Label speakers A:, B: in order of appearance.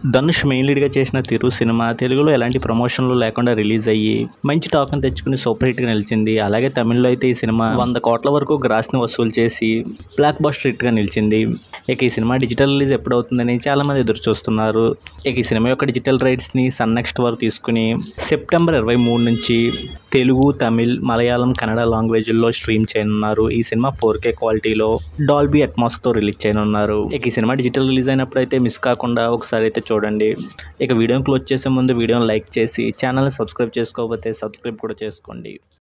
A: Dhanush main లీడ్గా చేసిన తిరు cinema తెలుగులో ఎలాంటి ప్రమోషన్లు లేకుండా రిలీజ్ అయ్యి మంచి టాక్ని తెచ్చుకుని సూపర్ హిట్గా నిలిచింది అలాగే తమిళ్లో అయితే ఈ సినిమా వంద కోట్ల వరకు గ్రాస్ని వసూలు చేసి బ్లాక్ బస్టర్ హిట్గా నిలిచింది ఇక ఈ సినిమా డిజిటల్ రిలీజ్ ఎప్పుడవుతుందని చాలామంది ఎదురు చూస్తున్నారు ఇక ఈ సినిమా యొక్క డిజిటల్ రైట్స్ని సన్ నెక్స్ట్ వరకు తీసుకుని సెప్టెంబర్ ఇరవై మూడు నుంచి తెలుగు తమిళ్ మలయాళం కన్నడ లాంగ్వేజ్ల్లో స్ట్రీమ్ చేయనున్నారు ఈ సినిమా ఫోర్ కే క్వాలిటీలో డాల్బీ అట్మాస్తో రిలీజ్ చేయనున్నారు ఇక ఈ సినిమా డిజిటల్ రిలీజ్ అయినప్పుడు అయితే మిస్ కాకుండా ఒకసారి అయితే చూడండి ఇక వీడియోని క్లోజ్ చేసే ముందు వీడియోని లైక్ చేసి ఛానల్ని సబ్స్క్రైబ్ చేసుకోకపోతే సబ్స్క్రైబ్ కూడా చేసుకోండి